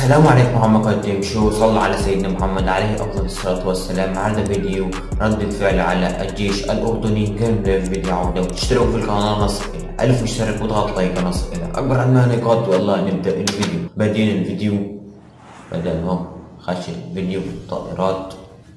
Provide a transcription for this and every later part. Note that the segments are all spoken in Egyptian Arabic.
السلام عليكم محمد قديم شو صلى على سيدنا محمد عليه افضل الصلاه والسلام هذا فيديو رد الفعل على الجيش الاردني كان فيديو عوده وتشتركوا في القناه نص الى الف مشترك وضغط لايك نص الى اكبر عنا نقاط والله نبدا الفيديو بدينا الفيديو بدأنا اهو خش الفيديو بالطائرات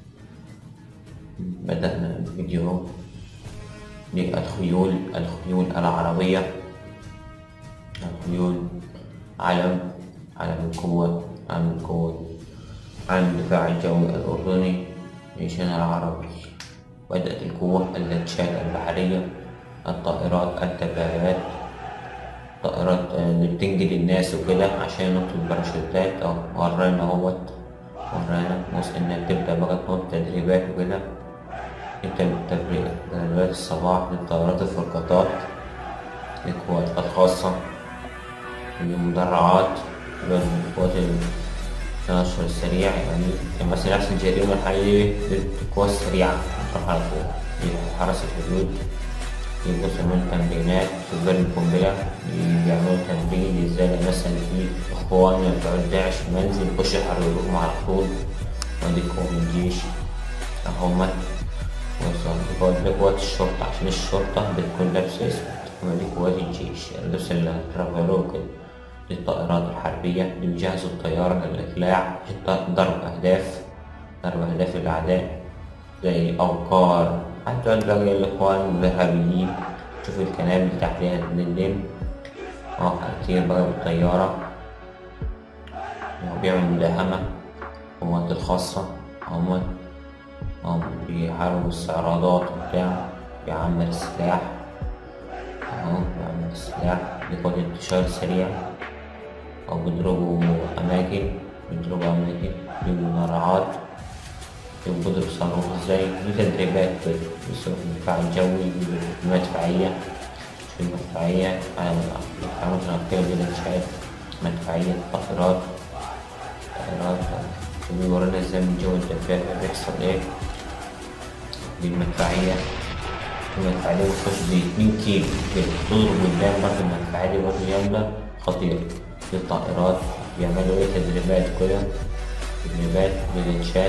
بدأنا الفيديو اهو للخيول الخيول العربية الخيول علم علم القوة علم القوة علم الدفاع الجوي الأردني جيشنا العربي بدأت القوة اللاتشات البحرية الطائرات الدبابات طائرات اللي بتنجد الناس وكده عشان ينطوا الباراشوتات أهو ورانا اهوت ورانا بص إنها بتبدأ بقى تنط تدريبات وكده نبدأ بالتدريبات الصباح للطائرات الفرقاطات القوات الخاصة المدرعات القوات التنشر السريع يعني مثلا نفس الجريمة الحقيقية للقوى السريعة تروح على فوق حرس الحدود يبصوا من تمرينات سجل القنبلة بيعملوا تمرين ازاي مثلا في اخوان بتوع داعش منزل يخش يحرروهم على طول ودي قوة الجيش اهمت وصلوا قوات الشرطة عشان الشرطة بتكون لابسة اسود ودي قوات الجيش اللبس اللي هترفعوه كده للطائرات الحربية اللي بيجهزوا الطيارة للإقلاع ضرب أهداف ضرب أهداف الأعداء زي أوقار حتى باقي الإخوان الإرهابيين شوفوا الكنابل تحتها تنلم اه كتير بقى بالطيارة وبيعمل مداهمة القوات الخاصة هما هم بيحاربوا استعراضات وبتاع بيعمل السلاح اهو بيعمل السلاح بيكون انتشار سريع أو بيضربوا أماكن بيضربوا أماكن بيجيبوا مراعات يبقوا صاروخ ازاي دي تدريبات كده بيصيروا في الدفاع الجوي بيبقوا المدفعية في المدفعية على الحرمات الغربية بالإنشاءات مدفعية طائرات طائرات بيورونا ازاي من جو الدفاع بيحصل ايه دي المدفعية المدفعية بتخش ب 2 كيلو كده تضرب قدام برضه المدفعية دي برضه جامدة خطيرة في الطائرات بيعملوا ايه تدريبات كده تدريبات بالإنشاءات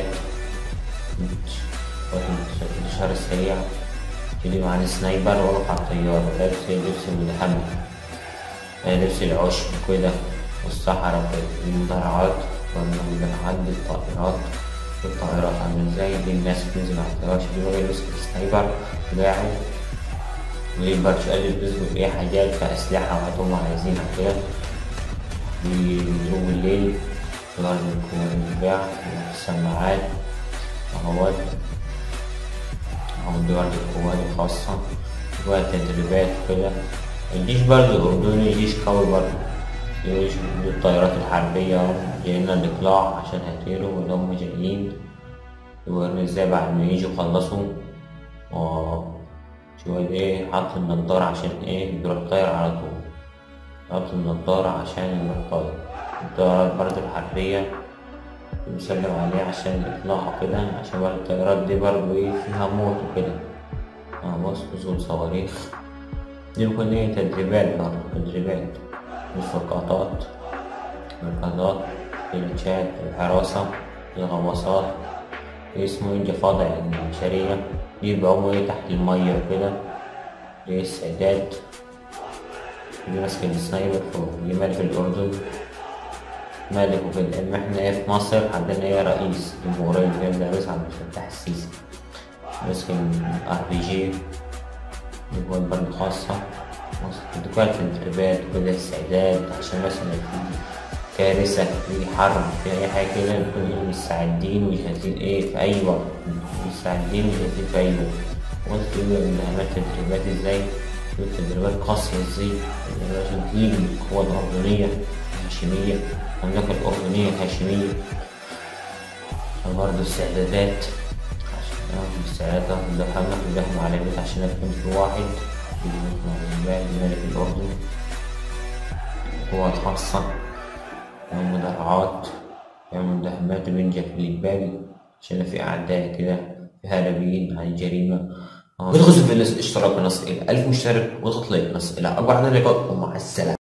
الانتشار السريع اللي مع السنايبر واقف على الطيارة لابس لبس الملحمة لبس العشب كده والصحراء كده المدرعات والمدرعات بالطائرات الطائرات عاملة ازاي دي الناس بتنزل على الطيارة شوفوا بقى يلبس السنايبر بتاعه ويبقى قادر بيظبط ايه حاجات في أسلحة وحاجات هم عايزينها كده بيضربوا الليل ضرب الدفاع السماعات اهوت اهو دي برضه القوات الخاصة جوا تدريبات كده الجيش برضه الأردني جيش قوي برضه جيش الطيارات الحربية جايين الإقلاع عشان هيطيروا واللي هم جايين يوروا ازاي بعد ما يجوا يخلصوا شوية ايه حط النضارة عشان ايه يروح طاير على طول حط النضارة عشان يروح طاير الطيارات برضه الحربية بيسلم عليه عشان يطلعوا كده عشان برضه الطيارات دي برضه ايه فيها موت وكده اه بص نزول صواريخ دي بيكون ايه تدريبات برضه تدريبات الفرقاطات الفرقاطات الإنشاد الحراسة الغواصات اسمه ايه الضفادع البشرية دي بيعوموا ايه تحت المية وكده دي السعداد دي ماسك السنايبر فوق دي ملك الأردن مالك وكده اما احنا ايه في مصر عندنا ايه رئيس جمهورية اللي هي رئيس عبد الفتاح السيسي ماسك الار بي جي دول برضه خاصة دكان في الانتخابات وكده استعداد عشان مثلا في كارثة في حرب في أي حاجة كده نكون مستعدين وجاهزين إيه في أي وقت مستعدين وجاهزين في أي وقت وقلت كده إن عملت تدريبات إزاي تدريبات قاسية إزاي عشان تيجي القوة الأردنية الهاشمية المملكة الأردنية الهاشمية برضه استعدادات عشان استعدادات مداهمة مداهمة على البيت عشان يكون في واحد الملك الأردن قوات خاصة مدرعات يعمل مداهمات وينجح في الإقبال عشان في أعداء كده في هاربين عن الجريمة وتخش في الاشتراك ونص إلى ألف مشترك وتطلق نص إلى أربع درجات ومع السلامة